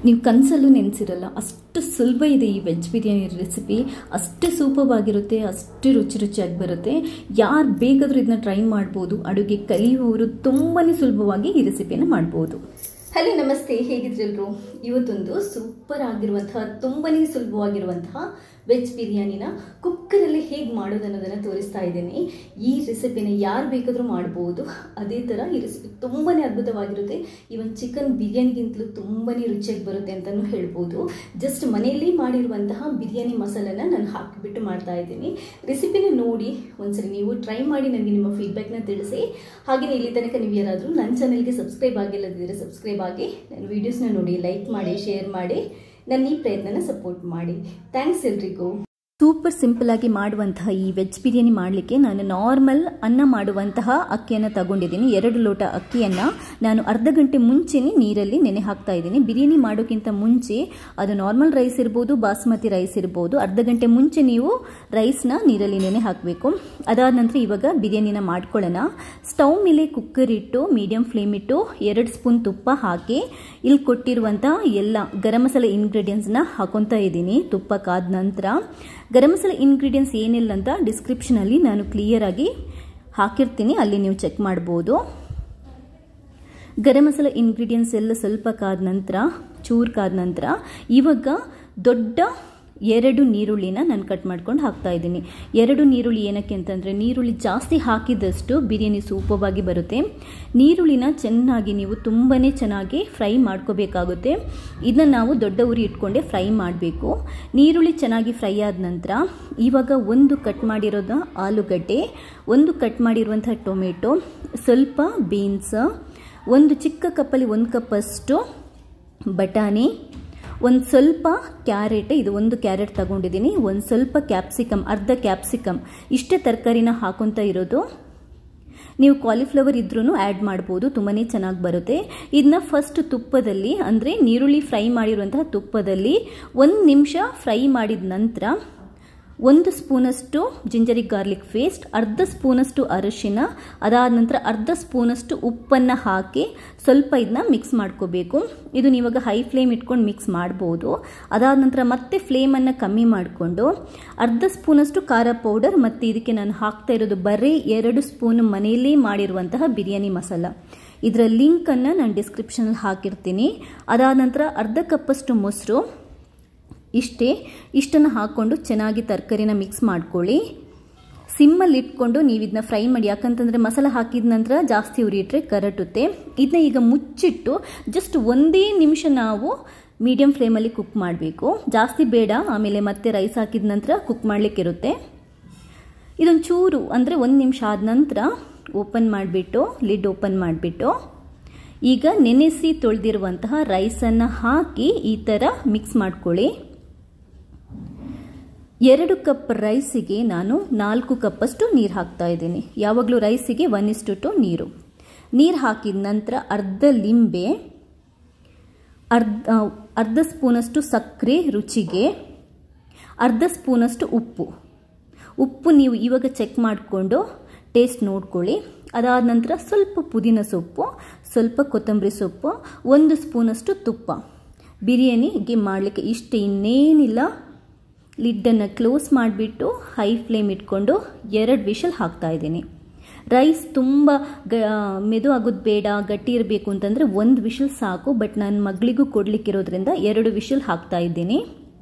ನೀವು ಕನಸಲ್ಲೂ ನೆನೆಸಿರಲ್ಲ ಅಷ್ಟು ಸುಲಭ ಇದೆ ಈ ವೆಜ್ ಬಿರಿಯಾನಿ ರೆಸಿಪಿ ಅಷ್ಟು ಸೂಪವಾಗಿರುತ್ತೆ ಅಷ್ಟು ರುಚಿ ರುಚಿಯಾಗಿ ಬರುತ್ತೆ ಯಾರು ಬೇಕಾದರೂ ಇದನ್ನ ಟ್ರೈ ಮಾಡ್ಬೋದು ಅಡುಗೆ ಕಲಿಯುವವರು ತುಂಬಾ ಸುಲಭವಾಗಿ ಈ ರೆಸಿಪಿಯನ್ನು ಮಾಡ್ಬೋದು ಹಲೋ ನಮಸ್ತೆ ಹೇಗಿದ್ರೆಲ್ಲರೂ ಇವತ್ತೊಂದು ಸೂಪರ್ ಆಗಿರುವಂತಹ ತುಂಬನೇ ಸುಲಭವಾಗಿರುವಂತಹ ವೆಜ್ ಬಿರಿಯಾನಿನ ಕುಕ್ಕರಲ್ಲಿ ಹೇಗೆ ಮಾಡೋದು ಅನ್ನೋದನ್ನು ತೋರಿಸ್ತಾ ಇದ್ದೀನಿ ಈ ರೆಸಿಪಿನ ಯಾರು ಬೇಕಾದರೂ ಮಾಡ್ಬೋದು ಅದೇ ಥರ ಈ ರೆಸಿಪಿ ತುಂಬಾ ಅದ್ಭುತವಾಗಿರುತ್ತೆ ಇವನ್ ಚಿಕನ್ ಬಿರಿಯಾನಿಗಿಂತಲೂ ತುಂಬಾ ರುಚಿಯಾಗಿ ಬರುತ್ತೆ ಅಂತಲೂ ಹೇಳ್ಬೋದು ಜಸ್ಟ್ ಮನೆಯಲ್ಲಿ ಮಾಡಿರುವಂತಹ ಬಿರಿಯಾನಿ ಮಸಾಲನ ನಾನು ಹಾಕಿಬಿಟ್ಟು ಮಾಡ್ತಾ ಇದ್ದೀನಿ ರೆಸಿಪಿನ ನೋಡಿ ಒಂದ್ಸರಿ ನೀವು ಟ್ರೈ ಮಾಡಿ ನನಗೆ ನಿಮ್ಮ ಫೀಡ್ಬ್ಯಾಕ್ನ ತಿಳಿಸಿ ಹಾಗೆಯೇ ಇಲ್ಲಿ ತನಕ ನೀವು ಯಾರಾದರೂ ನನ್ನ ಚಾನಲ್ಗೆ ಸಬ್ಸ್ಕ್ರೈಬ್ ಆಗಿಲ್ಲದಿದ್ದರೆ ಸಬ್ಸ್ಕ್ರೈಬ್ ಆಗಿ ನನ್ನ ವೀಡಿಯೋಸ್ನ ನೋಡಿ ಲೈಕ್ ಮಾಡಿ ಶೇರ್ ಮಾಡಿ ನನ್ನ ಈ ಪ್ರಯತ್ನನ ಸಪೋರ್ಟ್ ಮಾಡಿ ಥ್ಯಾಂಕ್ಸ್ ಎಲ್ರಿಗೂ ಸೂಪರ್ ಸಿಂಪಲ್ ಆಗಿ ಮಾಡುವಂತಹ ಈ ವೆಜ್ ಬಿರಿಯಾನಿ ಮಾಡಲಿಕ್ಕೆ ನಾನು ನಾರ್ಮಲ್ ಅನ್ನ ಮಾಡುವಂತಹ ಅಕ್ಕಿಯನ್ನು ತಗೊಂಡಿದ್ದೀನಿ ಎರಡು ಲೋಟ ಅಕ್ಕಿಯನ್ನು ನಾನು ಅರ್ಧ ಗಂಟೆ ಮುಂಚೆನೇ ನೀರಲ್ಲಿ ನೆನೆ ಹಾಕ್ತಾ ಇದ್ದೀನಿ ಬಿರಿಯಾನಿ ಮಾಡೋಕ್ಕಿಂತ ಮುಂಚೆ ಅದು ನಾರ್ಮಲ್ ರೈಸ್ ಇರ್ಬೋದು ಬಾಸ್ಮತಿ ರೈಸ್ ಇರ್ಬೋದು ಅರ್ಧ ಗಂಟೆ ಮುಂಚೆ ನೀವು ರೈಸ್ನ ನೀರಲ್ಲಿ ನೆನೆ ಹಾಕಬೇಕು ಅದಾದ ನಂತರ ಇವಾಗ ಬಿರಿಯಾನಿನ ಮಾಡ್ಕೊಳ್ಳೋಣ ಸ್ಟವ್ ಮೇಲೆ ಕುಕ್ಕರ್ ಇಟ್ಟು ಮೀಡಿಯಂ ಫ್ಲೇಮ್ ಇಟ್ಟು ಎರಡು ಸ್ಪೂನ್ ತುಪ್ಪ ಹಾಕಿ ಇಲ್ಲಿ ಕೊಟ್ಟಿರುವಂಥ ಎಲ್ಲ ಗರಂ ಮಸಾಲೆ ಇಂಗ್ರೀಡಿಯೆಂಟ್ಸ್ನ ಹಾಕೊತಾ ಇದ್ದೀನಿ ತುಪ್ಪ ಕಾದ ನಂತರ ಗರಂ ಮಸಾಲೆ ಇಂಗ್ರೀಡಿಯೆಂಟ್ಸ್ ಏನಿಲ್ಲ ಅಂತ ಡಿಸ್ಕ್ರಿಪ್ಷನಲ್ಲಿ ನಾನು ಕ್ಲಿಯರ್ ಆಗಿ ಹಾಕಿರ್ತೀನಿ ಅಲ್ಲಿ ನೀವು ಚೆಕ್ ಮಾಡ್ಬೋದು ಗರಂ ಮಸಾಲೆ ಇಂಗ್ರೀಡಿಯೆಂಟ್ಸ್ ಎಲ್ಲ ಸ್ವಲ್ಪ ಕಾದ ನಂತರ ಚೂರು ಕಾದ ನಂತರ ಇವಾಗ ದೊಡ್ಡ ಎರಡು ನೀರುಳ್ಳಿನ ನಾನು ಕಟ್ ಮಾಡ್ಕೊಂಡು ಹಾಕ್ತಾ ಇದ್ದೀನಿ ಎರಡು ನೀರುಳ್ಳಿ ಏನಕ್ಕೆ ಅಂತಂದರೆ ನೀರುಳ್ಳಿ ಜಾಸ್ತಿ ಹಾಕಿದಷ್ಟು ಬಿರಿಯಾನಿ ಸೂಪವಾಗಿ ಬರುತ್ತೆ ನೀರುಳ್ಳಿನ ಚೆನ್ನಾಗಿ ನೀವು ತುಂಬಾ ಚೆನ್ನಾಗಿ ಫ್ರೈ ಮಾಡ್ಕೋಬೇಕಾಗುತ್ತೆ ಇದನ್ನ ನಾವು ದೊಡ್ಡ ಉರಿ ಇಟ್ಕೊಂಡೆ ಫ್ರೈ ಮಾಡಬೇಕು ನೀರುಳ್ಳಿ ಚೆನ್ನಾಗಿ ಫ್ರೈ ಆದ ನಂತರ ಇವಾಗ ಒಂದು ಕಟ್ ಮಾಡಿರೋದ ಆಲೂಗಡ್ಡೆ ಒಂದು ಕಟ್ ಮಾಡಿರುವಂಥ ಟೊಮೆಟೊ ಸ್ವಲ್ಪ ಬೀನ್ಸ್ ಒಂದು ಚಿಕ್ಕ ಕಪ್ಪಲ್ಲಿ ಒಂದು ಕಪ್ಪಷ್ಟು ಬಟಾಣಿ ಒಂದು ಸ್ವಲ್ಪ ಕ್ಯಾರೆಟ್ ಇದು ಒಂದು ಕ್ಯಾರೆಟ್ ತಗೊಂಡಿದ್ದೀನಿ ಒಂದು ಸ್ವಲ್ಪ ಕ್ಯಾಪ್ಸಿಕಮ್ ಅರ್ಧ ಕ್ಯಾಪ್ಸಿಕಮ್ ಇಷ್ಟೇ ತರಕಾರಿನ ಹಾಕೊತಾ ಇರೋದು ನೀವು ಕಾಲಿಫ್ಲವರ್ ಇದ್ರೂ ಆ್ಯಡ್ ಮಾಡ್ಬೋದು ತುಂಬಾ ಚೆನ್ನಾಗಿ ಬರುತ್ತೆ ಇದನ್ನ ಫಸ್ಟ್ ತುಪ್ಪದಲ್ಲಿ ಅಂದರೆ ನೀರುಳ್ಳಿ ಫ್ರೈ ಮಾಡಿರುವಂತಹ ತುಪ್ಪದಲ್ಲಿ ಒಂದು ನಿಮಿಷ ಫ್ರೈ ಮಾಡಿದ ನಂತರ ಒಂದು ಸ್ಪೂನಷ್ಟು ಜಿಂಜರಿ ಗಾರ್ಲಿಕ್ ಪೇಸ್ಟ್ ಅರ್ಧ ಸ್ಪೂನಷ್ಟು ಅರಿಶಿನ ಅದಾದ ನಂತರ ಅರ್ಧ ಸ್ಪೂನಷ್ಟು ಉಪ್ಪನ್ನು ಹಾಕಿ ಸ್ವಲ್ಪ ಇದನ್ನ ಮಿಕ್ಸ್ ಮಾಡ್ಕೋಬೇಕು ಇದು ನೀವಾಗ ಹೈ ಫ್ಲೇಮ್ ಇಟ್ಕೊಂಡು ಮಿಕ್ಸ್ ಮಾಡ್ಬೋದು ಅದಾದ ನಂತರ ಮತ್ತೆ ಫ್ಲೇಮನ್ನು ಕಮ್ಮಿ ಮಾಡಿಕೊಂಡು ಅರ್ಧ ಸ್ಪೂನಷ್ಟು ಖಾರ ಪೌಡರ್ ಮತ್ತು ಇದಕ್ಕೆ ನಾನು ಹಾಕ್ತಾ ಇರೋದು ಬರೀ ಎರಡು ಸ್ಪೂನ್ ಮನೆಯಲ್ಲೇ ಮಾಡಿರುವಂತಹ ಬಿರಿಯಾನಿ ಮಸಾಲ ಇದರ ಲಿಂಕನ್ನು ನಾನು ಡಿಸ್ಕ್ರಿಪ್ಷನಲ್ಲಿ ಹಾಕಿರ್ತೀನಿ ಅದಾದ ನಂತರ ಅರ್ಧ ಕಪ್ಪಷ್ಟು ಮೊಸರು ಇಷ್ಟೇ ಇಷ್ಟನ್ನು ಹಾಕ್ಕೊಂಡು ಚೆನ್ನಾಗಿ ತರಕಾರಿನ ಮಿಕ್ಸ್ ಮಾಡ್ಕೊಳ್ಳಿ ಸಿಮ್ಮಲ್ಲಿ ಇಟ್ಕೊಂಡು ನೀವು ಇದನ್ನ ಫ್ರೈ ಮಾಡಿ ಯಾಕಂತಂದರೆ ಮಸಾಲ ಹಾಕಿದ ನಂತರ ಜಾಸ್ತಿ ಉರಿ ಇಟ್ಟರೆ ಕರಟುತ್ತೆ ಇದನ್ನ ಈಗ ಮುಚ್ಚಿಟ್ಟು ಜಸ್ಟ್ ಒಂದೇ ನಿಮಿಷ ನಾವು ಮೀಡಿಯಂ ಫ್ಲೇಮಲ್ಲಿ ಕುಕ್ ಮಾಡಬೇಕು ಜಾಸ್ತಿ ಬೇಡ ಆಮೇಲೆ ಮತ್ತೆ ರೈಸ್ ಹಾಕಿದ ನಂತರ ಕುಕ್ ಮಾಡಲಿಕ್ಕಿರುತ್ತೆ ಇದೊಂದು ಚೂರು ಅಂದರೆ ಒಂದು ನಿಮಿಷ ಆದ ನಂತರ ಓಪನ್ ಮಾಡಿಬಿಟ್ಟು ಲಿಡ್ ಓಪನ್ ಮಾಡಿಬಿಟ್ಟು ಈಗ ನೆನೆಸಿ ತೊಳೆದಿರುವಂತಹ ರೈಸನ್ನು ಹಾಕಿ ಈ ಥರ ಮಿಕ್ಸ್ ಮಾಡ್ಕೊಳ್ಳಿ ಎರಡು ಕಪ್ ರೈಸಿಗೆ ನಾನು ನಾಲ್ಕು ಕಪ್ಪಷ್ಟು ನೀರು ಹಾಕ್ತಾ ಇದ್ದೀನಿ ಯಾವಾಗಲೂ ರೈಸಿಗೆ ಒನ್ ಇಸ್ಟು ಟು ನೀರು ನೀರು ಹಾಕಿದ ನಂತರ ಅರ್ಧ ಲಿಂಬೆ ಅರ್ಧ ಅರ್ಧ ಸ್ಪೂನಷ್ಟು ಸಕ್ಕರೆ ರುಚಿಗೆ ಅರ್ಧ ಸ್ಪೂನಷ್ಟು ಉಪ್ಪು ಉಪ್ಪು ನೀವು ಇವಾಗ ಚೆಕ್ ಮಾಡಿಕೊಂಡು ಟೇಸ್ಟ್ ನೋಡ್ಕೊಳ್ಳಿ ಅದಾದ ನಂತರ ಸ್ವಲ್ಪ ಪುದೀನ ಸೊಪ್ಪು ಸ್ವಲ್ಪ ಕೊತ್ತಂಬರಿ ಸೊಪ್ಪು ಒಂದು ಸ್ಪೂನಷ್ಟು ತುಪ್ಪ ಬಿರಿಯಾನಿಗೆ ಮಾಡಲಿಕ್ಕೆ ಇಷ್ಟು ಇನ್ನೇನಿಲ್ಲ ಲಿಡ್ಡನ್ನು ಕ್ಲೋಸ್ ಮಾಡಿಬಿಟ್ಟು ಹೈ ಫ್ಲೇಮ್ ಇಟ್ಕೊಂಡು ಎರಡು ವಿಷಲ್ ಹಾಕ್ತಾ ಇದ್ದೀನಿ ರೈಸ್ ತುಂಬ ಗ ಮೆದು ಆಗೋದು ಬೇಡ ಗಟ್ಟಿ ಇರಬೇಕು ಅಂತಂದರೆ ಒಂದು ವಿಷಲ್ ಸಾಕು ಬಟ್ ನನ್ನ ಮಗಳಿಗೂ ಕೊಡಲಿಕ್ಕಿರೋದ್ರಿಂದ ಎರಡು ವಿಷಲ್ ಹಾಕ್ತಾ ಇದ್ದೀನಿ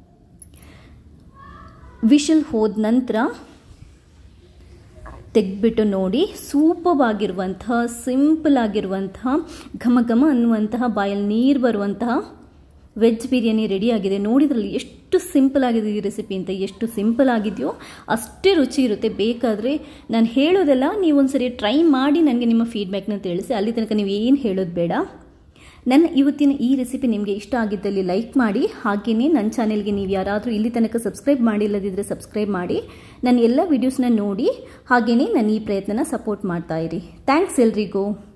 ವಿಷಲ್ ಹೋದ ನಂತರ ತೆಗೆದ್ಬಿಟ್ಟು ನೋಡಿ ಸೂಪವಾಗಿರುವಂತಹ ಸಿಂಪಲ್ ಆಗಿರುವಂತಹ ಘಮ ಘಮ ಅನ್ನುವಂತಹ ಬಾಯಲ್ಲಿ ನೀರು ಬರುವಂತಹ ವೆಜ್ ಬಿರಿಯಾನಿ ರೆಡಿ ಆಗಿದೆ ನೋಡಿದ್ರಲ್ಲಿ ಎಷ್ಟು ಸಿಂಪಲ್ ಆಗಿದೆ ಈ ರೆಸಿಪಿ ಅಂತ ಎಷ್ಟು ಸಿಂಪಲ್ ಆಗಿದೆಯೋ ಅಷ್ಟೇ ರುಚಿ ಇರುತ್ತೆ ಬೇಕಾದರೆ ನಾನು ಹೇಳೋದೆಲ್ಲ ನೀವು ಒಂದ್ಸರಿ ಟ್ರೈ ಮಾಡಿ ನನಗೆ ನಿಮ್ಮ ಫೀಡ್ಬ್ಯಾಕ್ನ ತಿಳಿಸಿ ಅಲ್ಲಿ ತನಕ ನೀವು ಏನು ಹೇಳೋದು ಬೇಡ ನನ್ನ ಇವತ್ತಿನ ಈ ರೆಸಿಪಿ ನಿಮಗೆ ಇಷ್ಟ ಆಗಿದ್ದಲ್ಲಿ ಲೈಕ್ ಮಾಡಿ ಹಾಗೆಯೇ ನನ್ನ ಚಾನೆಲ್ಗೆ ನೀವು ಯಾರಾದರೂ ಇಲ್ಲಿ ತನಕ ಸಬ್ಸ್ಕ್ರೈಬ್ ಮಾಡಿಲ್ಲದಿದ್ದರೆ ಸಬ್ಸ್ಕ್ರೈಬ್ ಮಾಡಿ ನನ್ನ ಎಲ್ಲ ವೀಡಿಯೋಸ್ನ ನೋಡಿ ಹಾಗೆಯೇ ನನ್ನ ಈ ಪ್ರಯತ್ನನ ಸಪೋರ್ಟ್ ಮಾಡ್ತಾ ಇರಿ ಥ್ಯಾಂಕ್ಸ್ ಎಲ್ರಿಗೂ